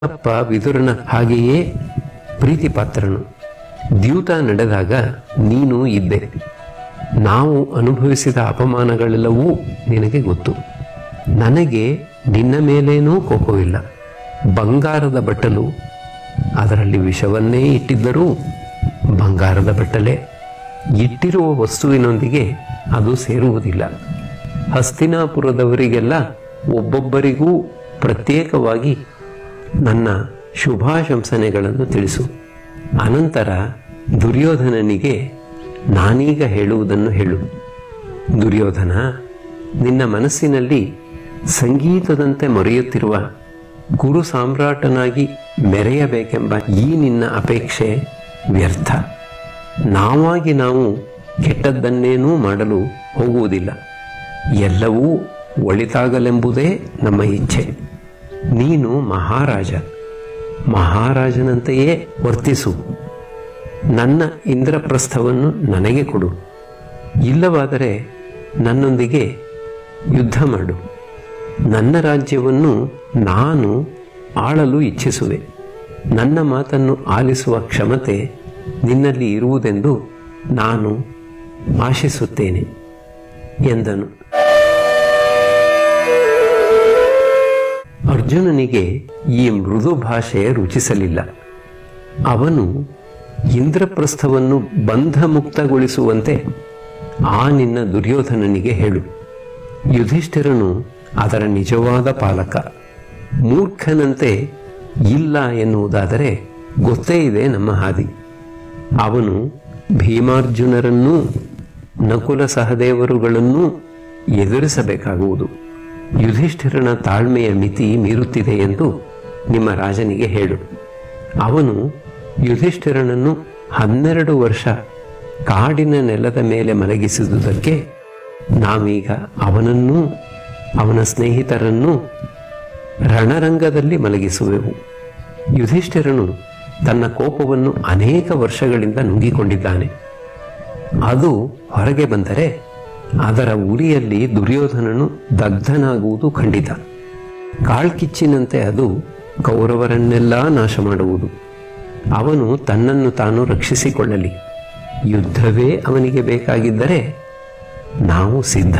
ಅಪ್ಪ ವಿದುರನ ಹಾಗೆಯೇ ಪ್ರೀತಿ ಪಾತ್ರನು ದ್ಯೂತ ನಡೆದಾಗ ನೀನು ಇದ್ದೆ ನಾವು ಅನುಭವಿಸಿದ ಅಪಮಾನಗಳೆಲ್ಲವೂ ನಿನಗೆ ಗೊತ್ತು ನನಗೆ ನಿನ್ನ ಮೇಲೇನೂ ಕೋಪವಿಲ್ಲ ಬಂಗಾರದ ಬಟ್ಟಲು ಅದರಲ್ಲಿ ವಿಷವನ್ನೇ ಇಟ್ಟಿದ್ದರೂ ಬಂಗಾರದ ಬಟ್ಟಲೆ ಇಟ್ಟಿರುವ ವಸ್ತುವಿನೊಂದಿಗೆ ಅದು ಸೇರುವುದಿಲ್ಲ ಹಸ್ತಿನಾಪುರದವರಿಗೆಲ್ಲ ಒಬ್ಬೊಬ್ಬರಿಗೂ ಪ್ರತ್ಯೇಕವಾಗಿ ನನ್ನ ಶುಭಾಶಂಸನೆಗಳನ್ನು ತಿಳಿಸು ಅನಂತರ ದುರ್ಯೋಧನನಿಗೆ ನಾನೀಗ ಹೇಳುವುದನ್ನು ಹೇಳು ದುರ್ಯೋಧನ ನಿನ್ನ ಮನಸ್ಸಿನಲ್ಲಿ ಸಂಗೀತದಂತೆ ಮೊರೆಯುತ್ತಿರುವ ಕುರು ಸಾಮ್ರಾಟನಾಗಿ ಮೆರೆಯಬೇಕೆಂಬ ಈ ನಿನ್ನ ಅಪೇಕ್ಷೆ ವ್ಯರ್ಥ ನಾವಾಗಿ ನಾವು ಕೆಟ್ಟದ್ದನ್ನೇನೂ ಮಾಡಲು ಹೋಗುವುದಿಲ್ಲ ಎಲ್ಲವೂ ಒಳಿತಾಗಲೆಂಬುದೇ ನಮ್ಮ ಇಚ್ಛೆ ನೀನು ಮಹಾರಾಜ ಮಹಾರಾಜನಂತೆಯೇ ವರ್ತಿಸು ನನ್ನ ಇಂದ್ರಪ್ರಸ್ಥವನ್ನು ನನಗೆ ಕೊಡು ಇಲ್ಲವಾದರೆ ನನ್ನೊಂದಿಗೆ ಯುದ್ಧ ಮಾಡು ನನ್ನ ರಾಜ್ಯವನ್ನು ನಾನು ಆಳಲು ಇಚ್ಛಿಸುವೆ ನನ್ನ ಮಾತನ್ನು ಆಲಿಸುವ ಕ್ಷಮತೆ ನಿನ್ನಲ್ಲಿ ಇರುವುದೆಂದು ನಾನು ಆಶಿಸುತ್ತೇನೆ ಎಂದನು ಅರ್ಜುನನಿಗೆ ಈ ಮೃದು ಭಾಷೆ ರುಚಿಸಲಿಲ್ಲ ಅವನು ಇಂದ್ರಪ್ರಸ್ಥವನ್ನು ಬಂಧಮುಕ್ತಗೊಳಿಸುವಂತೆ ಆ ನಿನ್ನ ದುರ್ಯೋಧನನಿಗೆ ಹೇಳು ಯುಧಿಷ್ಠಿರನು ಅದರ ನಿಜವಾದ ಪಾಲಕ ಮೂರ್ಖನಂತೆ ಇಲ್ಲ ಎನ್ನುವುದಾದರೆ ಗೊತ್ತೇ ಇದೆ ನಮ್ಮ ಹಾದಿ ಅವನು ಭೀಮಾರ್ಜುನರನ್ನೂ ನಕುಲ ಸಹದೇವರುಗಳನ್ನೂ ಎದುರಿಸಬೇಕಾಗುವುದು ಯುಧಿಷ್ಠಿರನ ತಾಳ್ಮೆಯ ಮಿತಿ ಮೀರುತ್ತಿದೆ ಎಂದು ನಿಮ್ಮ ರಾಜನಿಗೆ ಹೇಳು ಅವನು ಯುಧಿಷ್ಠಿರನನ್ನು ಹನ್ನೆರಡು ವರ್ಷ ಕಾಡಿನ ನೆಲದ ಮೇಲೆ ಮಲಗಿಸಿದುದಕ್ಕೆ ನಾವೀಗ ಅವನನ್ನೂ ಅವನ ಸ್ನೇಹಿತರನ್ನೂ ರಣರಂಗದಲ್ಲಿ ಮಲಗಿಸುವೆವು ಯುಧಿಷ್ಠಿರನು ತನ್ನ ಕೋಪವನ್ನು ಅನೇಕ ವರ್ಷಗಳಿಂದ ನುಂಗಿಕೊಂಡಿದ್ದಾನೆ ಅದು ಹೊರಗೆ ಬಂದರೆ ಅದರ ಉರಿಯಲ್ಲಿ ದುರ್ಯೋಧನನು ದಗ್ಧನಾಗುವುದು ಖಂಡಿತ ಕಾಳ್ಕಿಚ್ಚಿನಂತೆ ಅದು ಕೌರವರನ್ನೆಲ್ಲ ನಾಶ ಮಾಡುವುದು ಅವನು ತನ್ನನ್ನು ತಾನು ರಕ್ಷಿಸಿಕೊಳ್ಳಲಿ ಯುದ್ಧವೇ ಅವನಿಗೆ ಬೇಕಾಗಿದ್ದರೆ ನಾವು ಸಿದ್ಧ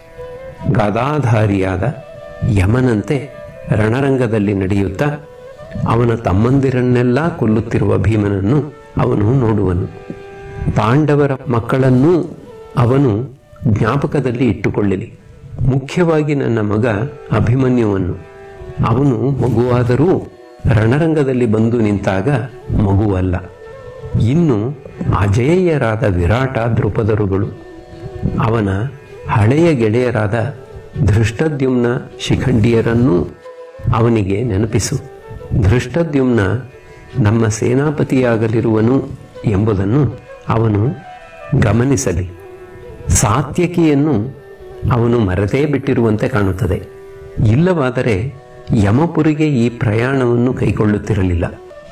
ಗದಾಧಾರಿಯಾದ ಯಮನಂತೆ ರಣರಂಗದಲ್ಲಿ ನಡೆಯುತ್ತಾ ಅವನ ತಮ್ಮಂದಿರನ್ನೆಲ್ಲ ಕೊಲ್ಲುತ್ತಿರುವ ಭೀಮನನ್ನು ಅವನು ನೋಡುವನು ಪಾಂಡವರ ಮಕ್ಕಳನ್ನೂ ಅವನು ಜ್ಞಾಪಕದಲ್ಲಿ ಇಟ್ಟುಕೊಳ್ಳಲಿ ಮುಖ್ಯವಾಗಿ ನನ್ನ ಮಗ ಅಭಿಮನ್ಯುವನ್ನು ಅವನು ಮಗುವಾದರೂ ರಣರಂಗದಲ್ಲಿ ಬಂದು ನಿಂತಾಗ ಮಗುವಲ್ಲ ಇನ್ನು ಅಜೇಯರಾದ ವಿರಾಟ ದೃಪದರುಗಳು ಅವನ ಹಳೆಯ ಗೆಳೆಯರಾದ ಧೃಷ್ಟದ್ಯುಮ್ನ ಶಿಖಂಡಿಯರನ್ನೂ ಅವನಿಗೆ ನೆನಪಿಸು ಧೃಷ್ಟದ್ಯುಮ್ನ ನಮ್ಮ ಸೇನಾಪತಿಯಾಗಲಿರುವನು ಎಂಬುದನ್ನು ಅವನು ಗಮನಿಸಲಿ ಸಾತ್ಯಕಿಯನ್ನು ಅವನು ಮರೆತೇ ಬಿಟ್ಟಿರುವಂತೆ ಕಾಣುತ್ತದೆ ಇಲ್ಲವಾದರೆ ಯಮಪುರಿಗೆ ಈ ಪ್ರಯಾಣವನ್ನು ಕೈಗೊಳ್ಳುತ್ತಿರಲಿಲ್ಲ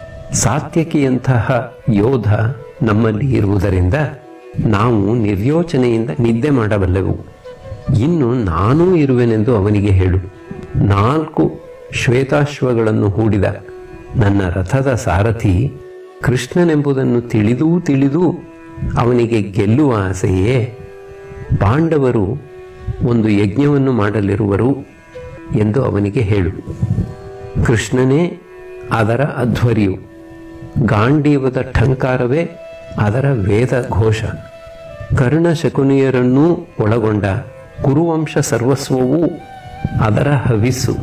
ಸಾತ್ಯಕಿಯಂತಹ ಯೋಧ ನಮ್ಮಲ್ಲಿ ಇರುವುದರಿಂದ ನಾವು ನಿರ್ಯೋಚನೆಯಿಂದ ನಿದ್ದೆ ಮಾಡಬಲ್ಲೆವು ಇನ್ನು ನಾನೂ ಇರುವೆನೆಂದು ಅವನಿಗೆ ಹೇಳು ನಾಲ್ಕು ಶ್ವೇತಾಶ್ವಗಳನ್ನು ಹೂಡಿದ ನನ್ನ ರಥದ ಸಾರಥಿ ಕೃಷ್ಣನೆಂಬುದನ್ನು ತಿಳಿದೂ ತಿಳಿದೂ ಅವನಿಗೆ ಗೆಲ್ಲುವ ಆಸೆಯೇ ಪಾಂಡವರು ಒಂದು ಯಜ್ಞವನ್ನು ಮಾಡಲಿರುವರು ಎಂದು ಅವನಿಗೆ ಹೇಳು ಕೃಷ್ಣನೇ ಅದರ ಅಧ್ವರ್ಯು ಗಾಂಡೀವದ ಠಂಕಾರವೇ ಅದರ ವೇದ ಘೋಷ ಕರ್ಣ ಶಕುನಿಯರನ್ನೂ ಒಳಗೊಂಡ ಕುರುವಂಶ ಸರ್ವಸ್ವವೂ ಅದರ ಹವಿಸ್ಸು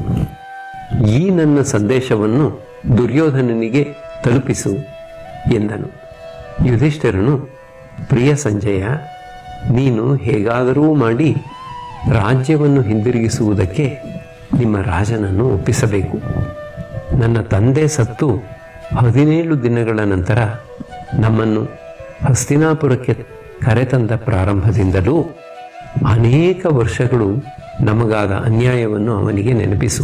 ಈ ನನ್ನ ಸಂದೇಶವನ್ನು ದುರ್ಯೋಧನನಿಗೆ ತಲುಪಿಸು ಎಂದನು ಯುಧಿಷ್ಠಿರನು ಪ್ರಿಯ ಸಂಜಯ ನೀನು ಹೇಗಾದರೂ ಮಾಡಿ ರಾಜ್ಯವನ್ನು ಹಿಂದಿರುಗಿಸುವುದಕ್ಕೆ ನಿಮ್ಮ ರಾಜನನ್ನು ಒಪ್ಪಿಸಬೇಕು ನನ್ನ ತಂದೆ ಸತ್ತು ಹದಿನೇಳು ದಿನಗಳ ನಂತರ ನಮ್ಮನ್ನು ಹಸ್ತಿನಾಪುರಕ್ಕೆ ಕರೆತಂದ ಪ್ರಾರಂಭದಿಂದಲೂ ಅನೇಕ ವರ್ಷಗಳು ನಮಗಾದ ಅನ್ಯಾಯವನ್ನು ಅವನಿಗೆ ನೆನಪಿಸು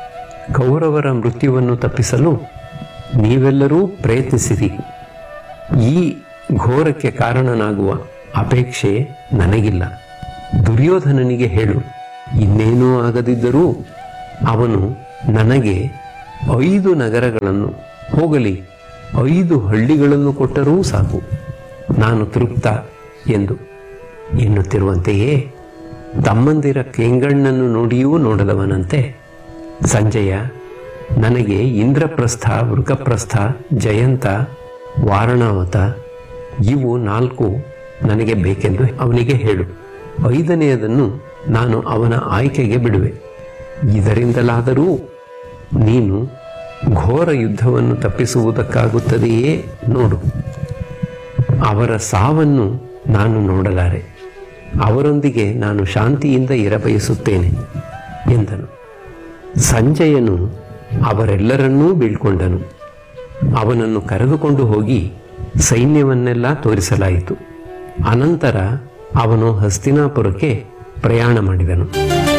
ಕೌರವರ ಮೃತ್ಯುವನ್ನು ತಪ್ಪಿಸಲು ನೀವೆಲ್ಲರೂ ಪ್ರಯತ್ನಿಸಿರಿ ಈ ಘೋರಕ್ಕೆ ಕಾರಣನಾಗುವ ಅಪೇಕ್ಷೆ ನನಗಿಲ್ಲ ದುರ್ಯೋಧನನಿಗೆ ಹೇಳು ಇನ್ನೇನೂ ಆಗದಿದ್ದರೂ ಅವನು ನನಗೆ ಐದು ನಗರಗಳನ್ನು ಹೋಗಲಿ ಐದು ಹಳ್ಳಿಗಳನ್ನು ಕೊಟ್ಟರೂ ಸಾಕು ನಾನು ತೃಪ್ತ ಎಂದು ಎನ್ನುತ್ತಿರುವಂತೆಯೇ ತಮ್ಮಂದಿರ ಕೆಂಗಣ್ಣನ್ನು ನೋಡಿಯೂ ನೋಡದವನಂತೆ ಸಂಜಯ ನನಗೆ ಇಂದ್ರಪ್ರಸ್ಥ ವೃಕಪ್ರಸ್ಥ ಜಯಂತ ವಾರಣಾವತ ಇವು ನಾಲ್ಕು ನನಗೆ ಬೇಕೆಂದು ಅವನಿಗೆ ಹೇಳು ಐದನೆಯದನ್ನು ನಾನು ಅವನ ಆಯ್ಕೆಗೆ ಬಿಡುವೆ ಇದರಿಂದಲಾದರೂ ನೀನು ಘೋರ ಯುದ್ಧವನ್ನು ತಪ್ಪಿಸುವುದಕ್ಕಾಗುತ್ತದೆಯೇ ನೋಡು ಅವರ ಸಾವನ್ನು ನಾನು ನೋಡಲಾರೆ ಅವರೊಂದಿಗೆ ನಾನು ಶಾಂತಿಯಿಂದ ಇರಬಯಸುತ್ತೇನೆ ಎಂದನು ಸಂಜಯನು ಅವರೆಲ್ಲರನ್ನೂ ಬೀಳ್ಕೊಂಡನು ಅವನನ್ನು ಕರೆದುಕೊಂಡು ಹೋಗಿ ಸೈನ್ಯವನ್ನೆಲ್ಲ ತೋರಿಸಲಾಯಿತು ಅನಂತರ ಅವನು ಹಸ್ತಿನಾಪುರಕ್ಕೆ ಪ್ರಯಾಣ ಮಾಡಿದನು